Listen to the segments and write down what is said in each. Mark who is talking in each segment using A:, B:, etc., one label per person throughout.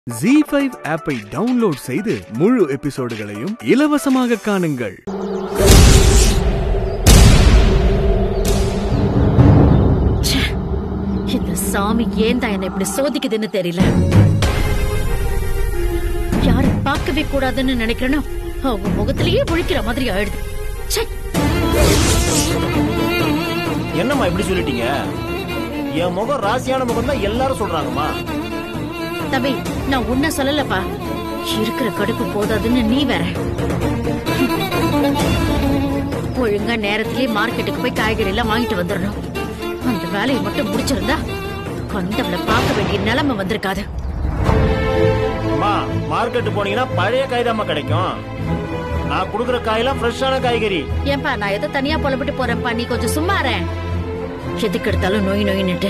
A: G five ஆப்பை download செய்து முழு எபிசோடுகளையும் இலவசமாக காணுங்கள்
B: ச்சே, இந்த சாமி ஏன் தான் என்ன இப்படி சோதிக்குதுன்னு தெரியல யாரும் பார்க்கவே கூடாதுன்னு நினைக்கிறேனோ அவங்க முகத்திலேயே முழிக்கிற மாதிரி ஆயிடுது ச்சே,
C: என்னம்மா இப்படி சொல்லிட்டீங்க என் முகம் ராசியான முகம் தான் எல்லாரும் சொல்றாங்கம்மா
B: தம்பி நான் உன்ன சொல்லலப்பா இருக்கிற கடுப்பு போதாதுன்னு நீ வேற ஒழுங்கா நேரத்திலேயே மார்க்கெட்டுக்கு போய் காய்கறி எல்லாம் வாங்கிட்டு வந்துடணும் அந்த வேலையை மட்டும் முடிச்சிருந்தா கண்டவளை பார்க்க வேண்டிய நிலைமை வந்திருக்காது
C: அம்மா மார்க்கெட் போனீங்கன்னா பழைய காய் கிடைக்கும் நான் கொடுக்குற காயெல்லாம் ஃப்ரெஷ்ஷான காய்கறி
B: ஏன்பா நான் ஏதோ தனியா புலம்பிட்டு போறேன்ப்பா நீ கொஞ்சம் சும்மா இருடேன். எதுக்கு எடுத்தாலும் நோய் நோயின்னுட்டு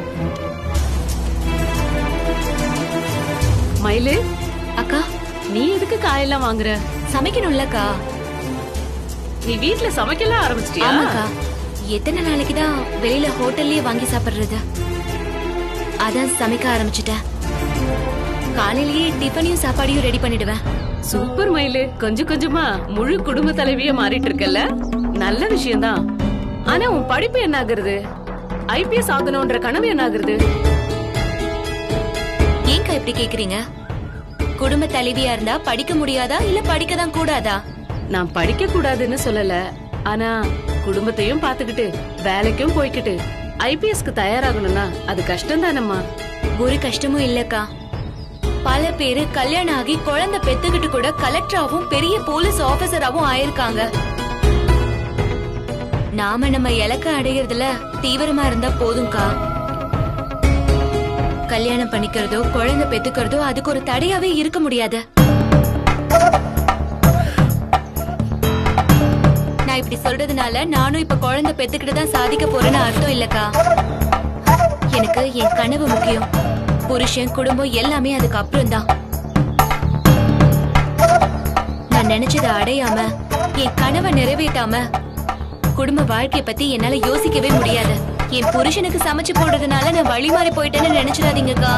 D: மயிலு
E: அக்கா
D: நீ எதுக்கு காயெல்லாம் வாங்குற
E: சமைக்கணும்லக்கா
D: நீ வீட்ல சமைக்கலாம் ஆரம்பிச்சிட்டியா
E: ஆமாக்கா எத்தனை நாளைக்கு தான் வெளியில ஹோட்டல்லயே வாங்கி சாப்பிடுறது அதான் சமைக்க ஆரம்பிச்சிட்டேன் காலையிலேயே டிஃபனையும் சாப்பாடையும் ரெடி பண்ணிடுவேன்
D: சூப்பர் மயிலு கொஞ்சம் கொஞ்சமா முழு குடும்ப தலைவியா மாறிட்டு இருக்கல்ல நல்ல விஷயம்தான் ஆனா உன் படிப்பு என்ன ஆகுறது ஐபிஎஸ் ஆகணும்ன்ற கனவு என்ன ஆகுறது
E: ஏன்க்கா இப்படி கேக்குறீங்க குடும்ப தலைவியா இருந்தா படிக்க முடியாதா இல்ல படிக்க தான் கூடாதா
D: நான் படிக்க கூடாதுன்னு சொல்லல ஆனா குடும்பத்தையும் பாத்துக்கிட்டு வேலைக்கும் போய்க்கிட்டு ஐபிஎஸ்க்கு தயாராகணும்னா அது கஷ்டம் தானம்மா
E: ஒரு கஷ்டமும் இல்லக்கா பல பேரு கல்யாணம் ஆகி குழந்தை பெத்துக்கிட்டு கூட கலெக்டராவும் பெரிய போலீஸ் ஆபீசராவும் ஆயிருக்காங்க நாம நம்ம இலக்க அடையறதுல தீவிரமா இருந்தா போதும்க்கா கல்யாணம் பண்ணிக்கிறதோ குழந்தை பெத்துக்கிறதோ அதுக்கு ஒரு தடையாவே இருக்க முடியாது நான் இப்படி சொல்றதுனால நானும் இப்ப குழந்தை பெத்துக்கிட்டு தான் சாதிக்க போறேன்னு அர்த்தம் இல்லக்கா எனக்கு என் கனவு முக்கியம் புருஷன் குடும்பம் எல்லாமே அதுக்கு அப்புறம் தான் நான் நினைச்சதை அடையாம என் கனவை நிறைவேற்றாம குடும்ப வாழ்க்கைய பத்தி என்னால யோசிக்கவே முடியாது என் புருஷனுக்கு சமைச்சு போடுறதுனால நான் வழி மாறி போயிட்டேன்னு நினைச்சிடாதீங்கக்கா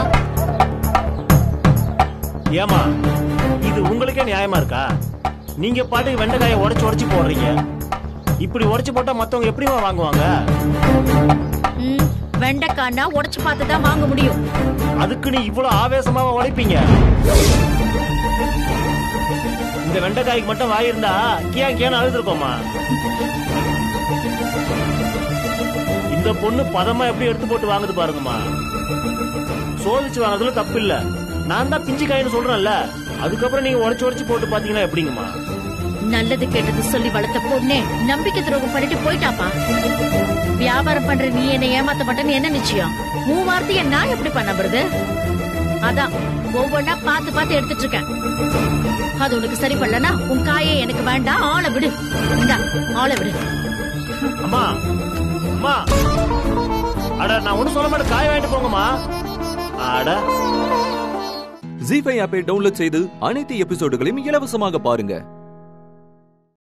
C: ஏமா இது உங்களுக்கே நியாயமா இருக்கா நீங்க பாட்டுக்கு வெண்டைக்காயை உடைச்சு உடைச்சு போடுறீங்க இப்படி உடைச்சு போட்டா மத்தவங்க எப்படிமா வாங்குவாங்க
B: ம், வெண்டைக்காய்னா உடைச்சு பார்த்து தான் வாங்க முடியும்
C: அதுக்கு நீ இவ்வளவு ஆவேசமாவா உழைப்பீங்க இந்த வெண்டைக்காய்க்கு மட்டும் வாயிருந்தா கியா கியான்னு அழுதுருக்கோமா இந்த பொண்ணு பதமா எப்படி எடுத்து போட்டு வாங்குது பாருங்கம்மா சோதிச்சு வாங்குறதுல தப்பு இல்ல நான் தான் பிஞ்சு காயின்னு சொல்றேன்ல அதுக்கப்புறம் நீங்க உடைச்சு உடைச்சு போட்டு பாத்தீங்கன்னா எப்படிங்கம்மா
B: நல்லது கெட்டது சொல்லி வளர்த்த பொண்ணே நம்பிக்கை துரோகம் பண்ணிட்டு போயிட்டாப்பா வியாபாரம் பண்ற நீ என்ன ஏமாத்த மாட்டேன்னு என்ன நிச்சயம் உன் வார்த்தைய நான் எப்படி பண்ண வருது அதான் ஒவ்வொன்னா பார்த்து பார்த்து எடுத்துட்டு இருக்கேன் அது உனக்கு சரி பண்ணலனா உன் காயே எனக்கு வேண்டாம் ஆளை விடு இந்தா ஆளை விடு
C: அம்மா அம்மா அட நான் ஒண்ணும் சொல்ல மாட்டேன் காய் வாங்கிட்டு போங்கம்மா அட
F: ஜி ஃபைவ் ஆப்பை டவுன்லோட் செய்து அனைத்து எபிசோடுகளையும் இலவசமாக பாருங்க